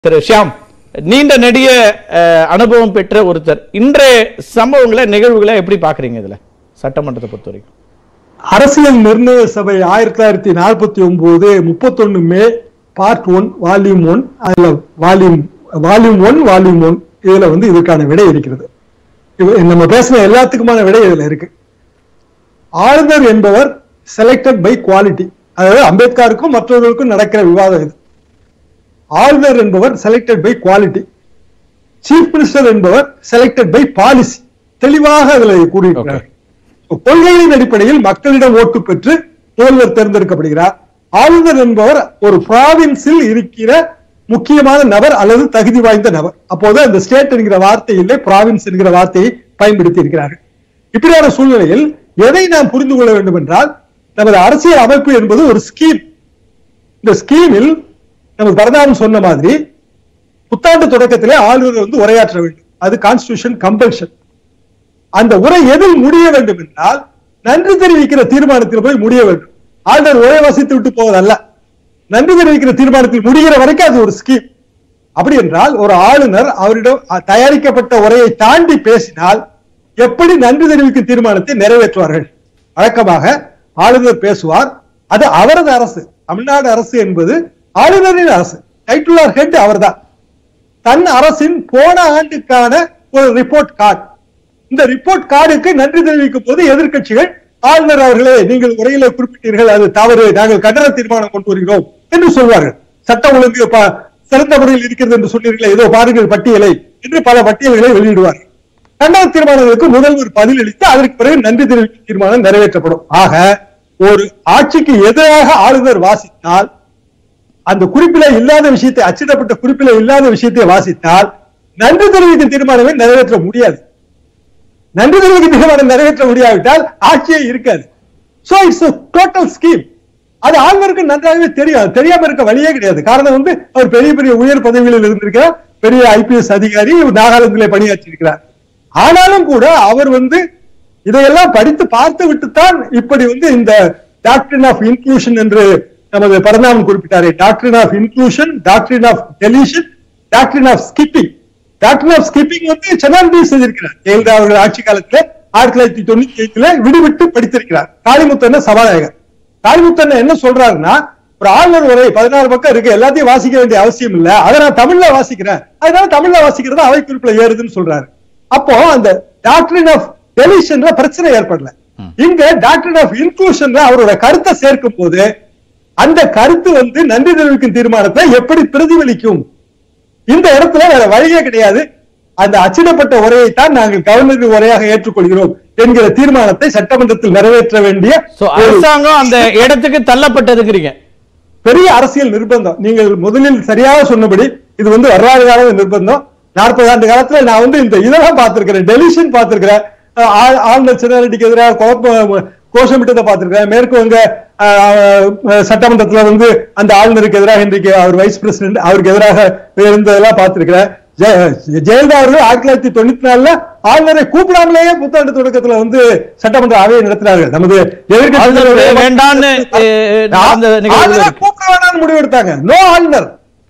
திரு ஷியாம் நீண்ட நெடிய அஹ், அனுபவம் பெற்ற ஒருத்தர் இன்றைய சம்பவங்களை நிகழ்வுகளை எப்படி பாக்குறீங்க இதுல சட்டமன்றத்தை பொறுத்த வரைக்கும் அரசியல் நிர்ணய சபை ஆயிரத்தி தொள்ளாயிரத்தி நாற்பத்தி ஒன்பது முப்பத்தொன்னு மே பார்ட் ஒன் வால்யூம் ஒன் அதுல volume volume one volume one இதுல வந்து இதுக்கான விடை இருக்கிறது இது நம்ம பேசின எல்லாத்துக்குமான விடை இதுல இருக்கு ஆளுநர் என்பவர் செலக்டட் பை குவாலிட்டி அதாவது அம்பேத்கருக்கும் மற்றவர்களுக்கும் நடக்கிற விவாதம் இது ஆளுநர் என்பவர் selected by quality chief minister என்பவர் செலக்டட் பை பாலிசி தெளிவாக அதுல கூறியிருக்கிறார் கொள்கைகளின் அடிப்படையில் மக்களிடம் ஓட்டு பெற்று முதல்வர் தேர்ந்தெடுக்கப்படுகிறார் ஆளுநர் என்பவர் ஒரு பிராவின்ஸில் இருக்கிற முக்கியமான நபர் அல்லது தகுதி வாய்ந்த நபர் அப்போது அந்த ஸ்டேட் என்கிற வார்த்தை இல்லை பிராவின்ஸ் என்கிற வார்த்தையை பயன்படுத்தி இருக்கிறார்கள் இப்படியான சூழ்நிலையில் எதை நாம் புரிந்து கொள்ள வேண்டும் என்றால் நமது அரசியல் அமைப்பு என்பது ஒரு ஸ்கீம் இந்த ஸ்கீமில் நமது பிரதானம் சொன்ன மாதிரி புத்தாண்டு தொடக்கத்திலே ஆளுநர் வந்து உரையாற்ற வேண்டும் அது கான்ஸ்டிடியூஷன் கம்பல்ஷன் அந்த உரை எதில் முடிய வேண்டும் என்றால் நன்றி தெரிவிக்கிற தீர்மானத்தில் போய் முடிய வேண்டும் ஆளுநர் உரை வசித்து விட்டு போவதல்ல நன்றி தெரிவிக்கிற தீர்மானத்தில் முடிகிற வரைக்கும் அது ஒரு ஸ்கீம் அப்படி என்றால் ஒரு ஆளுநர் அவரிடம் அ- தயாரிக்கப்பட்ட உரையை தாண்டி பேசினால் எப்படி நன்றி தெரிவிக்கும் தீர்மானத்தை நிறைவேற்றுவார்கள் வழக்கமாக ஆளுநர் பேசுவார் அது அவரது அரசு தமிழ்நாடு அரசு என்பது ஆளுநரின் அரசு டைட்டிலார் ஹெட் அவர்தான் தன் அரசின் போன ஆண்டுக்கான ஒரு ரிப்போர்ட் கார்டு இந்த ரிப்போர்ட் கார்டுக்கு நன்றி தெரிவிக்கும் போது எதிர்க்கட்சிகள் ஆளுநர் அவர்களே நீங்கள் உரையில குறிப்பிட்டீர்கள் அது தவறு நாங்கள் கண்டன தீர்மானம் கொண்டு வருகிறோம் என்று சொல்வார்கள் சட்டம் ஒழுங்கு ப- சிறந்த முறையில் இருக்கிறது என்று சொன்னீர்களே ஏதோ பாருங்கள் பட்டியலை என்று பல பட்டியல்களை வெளியிடுவார்கள் கண்டன தீர்மானங்களுக்கு முதல்வர் பதிலளித்து அதற்கு பிறகு நன்றி தெரிவிக்கும் தீர்மானம் நிறைவேற்றப்படும் ஆக ஒரு ஆட்சிக்கு எதிராக ஆளுநர் வாசித்தால் அந்த குறிப்பில இல்லாத விஷயத்தை அச்சிடப்பட்ட குறிப்பில இல்லாத விஷயத்தை வாசித்தால் நன்றி தெரிவிக்கும் தீர்மானமே நிறைவேற்ற முடியாது நன்றி தெரிவிக்கும் தீர்மானம் நிறைவேற்ற முடியாவிட்டால் ஆட்சியே இருக்காது சோ இட்ஸ் டோட்டல் ஸ்கீம் அது ஆளுநருக்கு நன்றாகவே தெரியும் அது தெரியாம இருக்க வழியே கிடையாது காரணம் வந்து அவர் பெரிய பெரிய உயர் பதவிகளில் இருந்திருக்கிறார் பெரிய ஐபிஎஸ் அதிகாரி நாகாலாந்திலே பணியாற்றி இருக்கிறார் ஆனாலும் கூட அவர் வந்து இதையெல்லாம் படித்து பார்த்து விட்டுத்தான் இப்படி வந்து இந்த டாக்டரின் ஆஃப் இன்க்ளூஷன் என்று நமது பரந்தாமன் குறிப்பிட்டாரே doctrine of inclusion doctrine of deletion doctrine of skipping doctor of skipping வந்து சென்னார்டி செய்திருக்கிறார் ஜெயலலிதா அவர்கள் ஆட்சி காலத்துல ஆயிரத்தி தொள்ளாயிரத்தி தொண்ணூத்தி எட்டுல விடுவிட்டு படித்திருக்கிறார் காளிமுத்தன் சபாநாயகர் காளிமுத்தன் என்ன சொல்றாருன்னா ஒரு ஆளுநர் உரை பதினாறு பக்கம் இருக்கு எல்லாத்தையும் வாசிக்க வேண்டிய அவசியம் இல்ல அதை நான் தமிழ்ல வாசிக்கிறேன் அதனால தமிழ்ல வாசிக்கிறது அவை குறிப்புல ஏறுதுன்னு சொல்றாரு அப்போ அந்த டாக்டரின் ஆஃப் டெலிஷன்ல பிரச்சனை ஏற்படல இங்க டாக்டரின் ஆஃப் இன்க்ளூஷன்ல அவரோட கருத்தை சேர்க்கும் போது அந்த கருத்து வந்து நன்றி தெரிவிக்கும் தீர்மானத்தை எப்படி பிரதிபலிக்கும் இந்த இடத்துல வேற வழியே கிடையாது அந்த அச்சிடப்பட்ட உரையைத்தான் நாங்கள் கவர்னர் உரையாக ஏற்றுக்கொள்கிறோம் என்கிற தீர்மானத்தை சட்டமன்றத்தில் நிறைவேற்ற வேண்டிய சோ ஒரு அரசாங்கம் அந்த இடத்துக்கு தள்ளப்பட்டதுங்கிறீங்க பெரிய அரசியல் நிர்பந்தம் நீங்கள் முதலில் சரியாக சொன்னபடி இது வந்து வரலாறு கால நிர்பந்தம் நாற்பது ஆண்டு காலத்துல நான் வந்து இந்த இதெல்லாம் பார்த்திருக்கிறேன் டெலிஷன் பார்த்திருக்கிறேன் அஹ் ஆ- ஆளுநர் சின்னாரெட்டிக்கு எதிராக குழப்ப கோஷமிட்டதை பார்த்திருக்கிறேன் மேற்கு வங்க அஹ், அஹ், சட்டமன்றத்துல வந்து அந்த ஆளுநருக்கு எதிராக இன்றைக்கு அவர் வைஸ் பிரசிடென்ட் அவருக்கு எதிராக இருந்ததெல்லாம் பார்த்திருக்கிறேன் ஜெய- ஜெயலலிதா அவர்கள் ஆயிரத்தி தொள்ளாயிரத்தி தொண்ணூத்தி நாலுல ஆளுநரை கூப்பிடாமலேயே புத்தாண்டு தொடக்கத்துல வந்து சட்டமன்ற அவையை நடத்தினார்கள் நமது ஆளுநர் வேண்டான்னு, அஹ், நடந்த நிகழ்வுகள் ஆளுநரை இருக்கு. கூப்பிட வேணாம்னு முடிவு எடுத்தாங்க நோ ஆளுநர்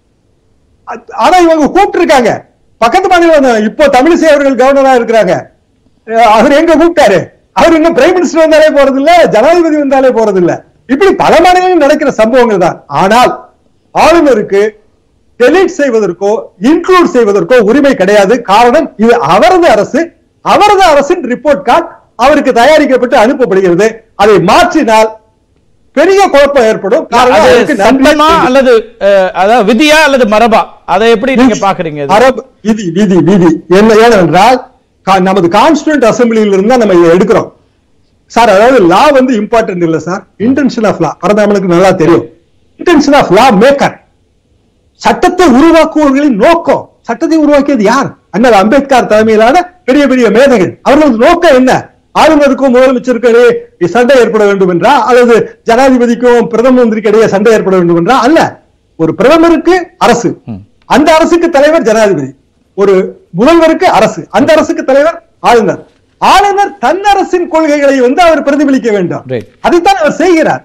அ- ஆனா இவங்க கூப்பிட்டு இருக்காங்க பக்கத்து மாநிலம் தான். இப்போ தமிழிசை அவர்கள் கவர்னரா இருக்கிறாங்க அஹ் அவர் எங்க கூப்பிட்டாரு அவர் இன்னும் பிரைம் மினிஸ்டர் வந்தாலே போறது இல்ல ஜனாதிபதி வந்தாலே போறது இல்ல இப்படி பல மாநிலங்களில் நடக்கிற சம்பவங்கள் தான் ஆனால் ஆளுநருக்கு டெலீட் செய்வதற்கோ இன்க்ளூட் செய்வதற்கோ உரிமை கிடையாது காரணம் இது அவரது அரசு அவரது அரசின் ரிப்போர்ட் கார்டு அவருக்கு தயாரிக்கப்பட்டு அனுப்பப்படுகிறது அதை மாற்றினால் பெரிய குழப்பம் ஏற்படும் காரணம் அது அவருக்கு நன்றி சட்டமா தெரிவிக்கும். அல்லது அஹ், அதாவது விதியா அல்லது மரபா அதை எப்படி நீங்க பாக்குறீங்க இது? அரபு விதி விதி விதி என்ன ஏனென்றால் கா- நமது கான்ஸ்டியூண்ட் அசம்பிளியில இருந்தா நம்ம இதை எடுக்கிறோம் சார் அதாவது லா வந்து இம்பார்ட்டன்ட் இல்ல சார் இன்டென்ஷன் ஆஃப் லா பரதாமனுக்கு நல்லா தெரியும் இன்டென்ஷன் ஆஃப் லா மேக்கர் சட்டத்தை உருவாக்குவர்களின் நோக்கம் சட்டத்தை உருவாக்கியது யார் அண்ணல் அம்பேத்கர் தலைமையிலான பெரிய பெரிய மேதைகள் அவர்களது நோக்கம் என்ன ஆளுநருக்கும் முதலமைச்சருக்கும் இடையே சண்டை ஏற்பட வேண்டும் என்றா அல்லது ஜனாதிபதிக்கும் பிரதம மந்திரிக்கு இடையே சண்டை ஏற்பட வேண்டும் என்றா அல்ல ஒரு பிரதமருக்கு அரசு அந்த அரசுக்கு தலைவர் ஜனாதிபதி ஒரு முதல்வருக்கு அரசு அந்த அரசுக்கு தலைவர் ஆளுநர் ஆளுநர் தன் அரசின் கொள்கைகளை வந்து அவர் பிரதிபலிக்க வேண்டும் Right. அதைத்தான் அவர் செய்கிறார்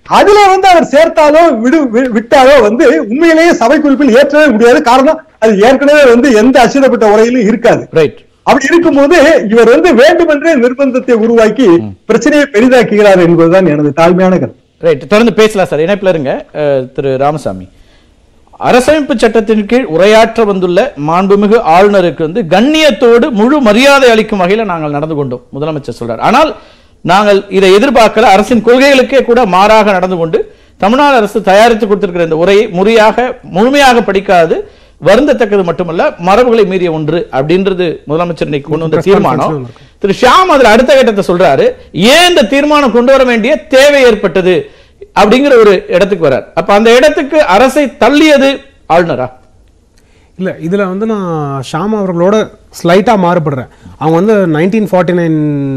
அதுல வந்து அவர் சேர்த்தாலோ விடு வி- விட்டாலோ வந்து உண்மையிலேயே சபை குறிப்பில் ஏற்றவே முடியாது காரணம் அது ஏற்கனவே வந்து எந்த அச்சிடப்பட்ட உரையிலும் இருக்காது ரைட் அப்படி இருக்கும்போது இவர் வந்து வேண்டுமென்றே நிர்பந்தத்தை உருவாக்கி பிரச்சனையை பெரிதாக்குகிறார் என்பதுதான் எனது தாழ்மையான கருத்து ரைட் தொடர்ந்து பேசலாம் சார் இணைப்பில் இருங்க அஹ், திரு ராமசாமி அரசமைப்பு சட்டத்தின் கீழ் உரையாற்ற வந்துள்ள மாண்புமிகு ஆளுநருக்கு வந்து கண்ணியத்தோடு முழு மரியாதை அளிக்கும் வகையில் நாங்கள் நடந்து கொண்டோம் முதலமைச்சர் சொல்றார் ஆனால் நாங்கள் இதை எதிர்பார்க்கல அரசின் கொள்கைகளுக்கே கூட மாறாக நடந்து கொண்டு தமிழ்நாடு அரசு தயாரித்து கொடுத்திருக்கிற இந்த உரையை முறையாக முழுமையாக படிக்காது வருந்தத்தக்கது மட்டுமல்ல மரபுகளை மீறிய ஒன்று அப்படின்றது முதலமைச்சர் இன்னைக்கு கொண்டு வந்த தீர்மானம் திரு ஷியாம் அதுல அடுத்த கட்டத்தை சொல்றாரு ஏன் இந்த தீர்மானம் கொண்டு வர வேண்டிய தேவை ஏற்பட்டது அப்படிங்கிற ஒரு இடத்துக்கு வரார் அப்ப அந்த இடத்துக்கு அரசை தள்ளியது ஆளுநரா இல்ல இதுல வந்து நான் ஷாம் அவர்களோட ஸ்லைட்டா மாறுபடுறேன் அவங்க வந்து நைன்டீன் ஃபார்ட்டி நைன்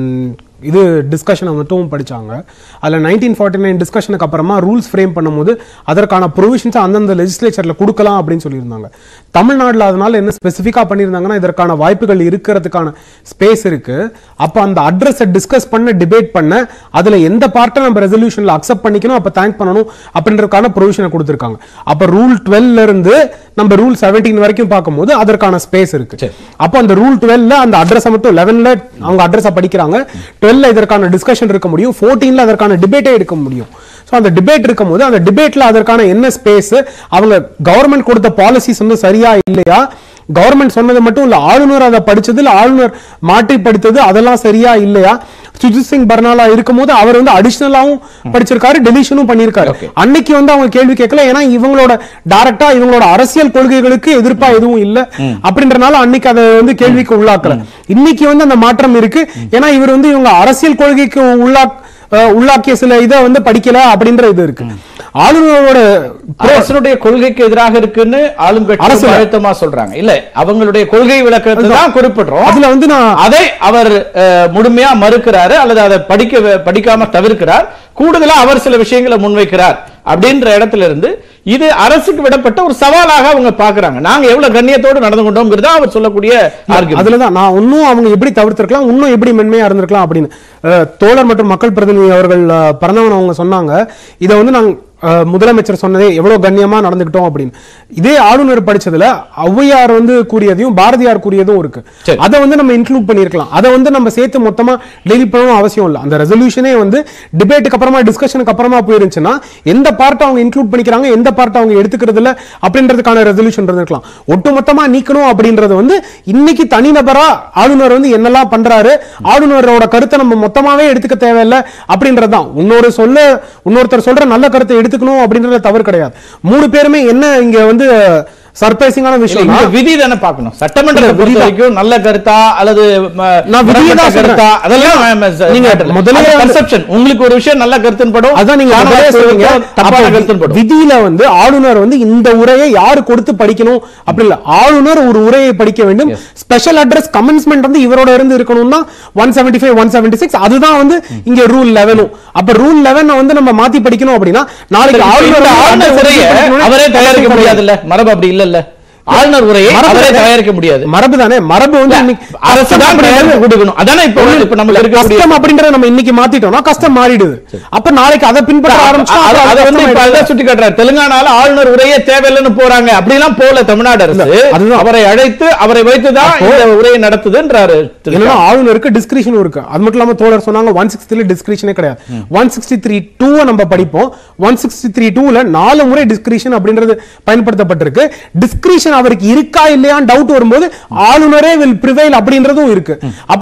இது டிஸ்கஷனை மட்டும் படிச்சாங்க அதில் நைன்டீன் ஃபார்ட்டி நைன் டிஸ்கஷனுக்கு அப்புறமா ரூல்ஸ் ஃப்ரேம் பண்ணும்போது அதற்கான ப்ரொவிஷன்ஸ் அந்தந்த லெஜிஸ்லேச்சர்ல கொடுக்கலாம் அப்படின்னு சொல்லியிருந்தாங்க தமிழ்நாட்டில் அதனால என்ன ஸ்பெசிஃபிக்காக பண்ணியிருந்தாங்கன்னா இதற்கான வாய்ப்புகள் இருக்கிறதுக்கான ஸ்பேஸ் இருக்கு அப்போ அந்த அட்ரஸை டிஸ்கஸ் பண்ண டிபேட் பண்ண அதுல எந்த பார்ட்டை நம்ம ரெசல்யூஷன்ல அக்செப்ட் பண்ணிக்கணும் அப்போ தேங்க் பண்ணணும் அப்படின்றதுக்கான ப்ரொவிஷனை கொடுத்துருக்காங்க அப்போ ரூல் டுவெல்ல இருந்து நம்ம ரூல் செவன்டீன் வரைக்கும் பார்க்கும்போது அதற்கான ஸ்பேஸ் இருக்கு சரி. அப்போ அந்த ரூல் டுவெல்ல அந்த அட்ரஸை மட்டும் லெவன்ல அவங்க அட்ரஸை படிக்கிறாங்க டுவெல்ல இதற்கான டிஸ்கஷன் இருக்க முடியும் ஃபோர்டீன்ல அதற்கான டிபேட்டே எடுக்க முடியும் ஸோ அந்த டிபேட் இருக்கும் போது அந்த டிபேட்ல அதற்கான என்ன ஸ்பேஸ் அவங்க கவர்மெண்ட் கொடுத்த பாலிசிஸ் வந்து சரியா இல்லையா கவர்மெண்ட் சொன்னது மட்டும் இல்ல ஆளுநர் அதை படிச்சது இல்ல ஆளுநர் மாற்றி படித்தது அதெல்லாம் சரியா இல்லையா சுஜித் சிங் பர்னாலா இருக்கும்போது அவர் வந்து அடிஷனலாவும் படிச்சிருக்காரு டெலிஷனும் பண்ணியிருக்காரு Okay. அன்னைக்கு வந்து அவங்க கேள்வி கேட்கல ஏன்னா இவங்களோட டைரக்டா இவங்களோட அரசியல் கொள்கைகளுக்கு எதிர்ப்பா எதுவும் இல்ல அப்படின்றனால அன்னைக்கு அதை வந்து கேள்விக்கு உள்ளாக்கல இன்னைக்கு வந்து அந்த மாற்றம் இருக்கு ஏன்னா இவர் வந்து இவங்க அரசியல் கொள்கைக்கு உள்ளா அஹ் உள்ளாக்கிய சில இதை வந்து படிக்கல அப்படின்ற இது இருக்கு ஆளுநரோட அரசனுடைய கொள்கைக்கு எதிராக இருக்குன்னு ஆளும் கட்சி அரசு- ரொம்ப அழுத்தமா சொல்றாங்க இல்ல அவங்களுடைய கொள்கை விளக்கத்தை தான் குறிப்பிடுறோம் அதுல வந்து நான் அதை அவர் அஹ், முழுமையா மறுக்கிறாரு அல்லது அதை படிக்க படிக்காம தவிர்க்கிறார் கூடுதலா அவர் சில விஷயங்களை முன்வைக்கிறார் அப்படின்ற இடத்துல இருந்து இது அரசுக்கு விடப்பட்ட ஒரு சவாலாக அவங்க பாக்குறாங்க நாங்க எவ்வளவு கண்ணியத்தோடு நடந்து கொண்டோங்கிறது அவர் சொல்லக்கூடிய argument. அதுலதான் நான் இன்னும் அவங்க எப்படி தவிர்த்திருக்கலாம் இன்னும் எப்படி மென்மையா இருந்திருக்கலாம் அப்படின்னு அஹ், தோழர் மற்றும் மக்கள் பிரதிநிதி அவர்கள் அஹ், பிறந்தவன் அவங்க சொன்னாங்க இதை வந்து நாங்க அஹ், முதலமைச்சர் சொன்னதே எவ்வளவு கண்ணியமா நடந்துக்கிட்டோம் அப்படின்னு இதே ஆளுநர் படிச்சதுல ஔவையார் வந்து கூறியதையும் பாரதியார் கூறியதும் இருக்கு சரி. அதை வந்து நம்ம இன்க்ளூட் பண்ணிருக்கலாம் அதை வந்து நம்ம சேர்த்து மொத்தமா டெலிட் பண்ணணும் அவசியம் இல்லை அந்த ரெசல்யூஷனே வந்து டிபேட்டுக்கு அப்புறமா டிஸ்கஷனுக்கு அப்புறமா போயிருந்துச்சுன்னா எந்த பார்ட் அவங்க இன்க்ளூட் பண்ணிக்கிறாங்க எந்த பார்ட் அவங்க எடுத்துக்கிறது இல்ல அப்படின்றதுக்கான ரெசல்யூஷன் இருந்திருக்கலாம் ஒட்டுமொத்தமா நீக்கணும் அப்படின்றது வந்து இன்னைக்கு தனிநபரா ஆளுநர் வந்து என்னெல்லாம் பண்றாரு ஆளுநரோட கருத்தை நம்ம மொத்தமாவே எடுத்துக்க தேவையில்லை அப்படின்றதுதான் இன்னொரு சொல்ல இன்னொருத்தர் சொல்ற நல்ல கருத்தை எடுத்துக்கணும் அப்படின்றது தவறு கிடையாது மூணு பேருமே என்ன இங்க வந்து சர்ப்ரைசிங்கான இல்ல, விஷயம் இந்த விதி தானே பார்க்கணும் சட்டமன்றத்தை இல்ல, பொறுத்த விதிதான். வரைக்கும் நல்ல கருத்தா அல்லது ம, நான் விதியை தான் முரண்பட்ட கருத்தா சொல்றேன். அதெல்லாம் நீங்க நீங்க முதல்லயே வந்து- கன்செப்ஷன் உங்களுக்கு ஒரு விஷயம் நல்ல கருத்துன்னு படும் அதான் நீங்க காரணமா முதல்லயே சொல்றீங்க தப்பான அப்ப கருத்துன்னு படும் விதியில வந்து ஆளுநர் வந்து இந்த உரையை யாரு கொடுத்து படிக்கணும் அப்படி இல்ல ஆளுநர் ஒரு உரையை படிக்க வேண்டும் ஸ்பெஷல் அட்ரஸ் கமென்ஸ்மெண்ட் வந்து இவரோட இருந்து இருக்கணும்னா one seventy five one seventy six அதுதான் வந்து இங்க ரூல் லெவனும் அப்ப ரூல் லெவன் வந்து நம்ம மாத்தி படிக்கணும் அப்படின்னா நாளைக்கு இப்ப ஆளுநர் இந்த வந்து ஆளுநர் address உரையை படிக்கணும்னு அவரே தயாரிக்க அவசியம் முடியாதுல்ல மரபு அப்படி இல்லல்ல ஆளுநர் உரையை மரபு அவரே தானே. தயாரிக்க முடியாது மரபு தானே மரபு வந்து இன்னைக்கு அரசு கஷ்டம் தான் அப்படின்றது- தயாரித்து கொடுக்கணும் அதானே இப்ப இப்ப நமக்கு இருக்கக்கூடிய கஷ்டம் அப்படின்றத நம்ம இன்னைக்கு மாத்திட்டோம்னா கஷ்டம் மாறிடுது அப்ப நாளைக்கு அதை பின்பற்ற ஆரம்பிச்சா அத- அத வந்து இப்ப அதான் சுட்டி காட்டுறாரு தெலுங்கானால ஆளுநர் உரையே தேவையில்லைன்னு போறாங்க அப்படிலாம் போல தமிழ்நாடு அரசு அதுதான். அவரை அழைத்து அவரை வைத்துதான் இந்த உரையை நடத்துதுன்றாரு திரு என்னன்னா ஆளுநருக்கு டிஸ்கிரிஷன் இருக்கு அது மட்டும் இல்லாம தோழர் சொன்னாங்க ஒன் சிக்ஸ்டில டிஸ்கிரிஷனே கிடையாது ஒன் சிக்ஸ்டி த்ரீ டூ நம்ம படிப்போம் ஒன் சிக்ஸ்டி த்ரீ டூல நாலு முறை டிஸ்கிரிஷன் அப்படின்றது பயன்படுத்தப்பட்டிருக்கு டிஸ்கிரிஷன் அவருக்கு இருக்கா இல்லையான்னு டவுட் வரும்போது ஆளுநரே வில் ப்ரிவைல் அப்படின்றதும் இருக்கு அப்ப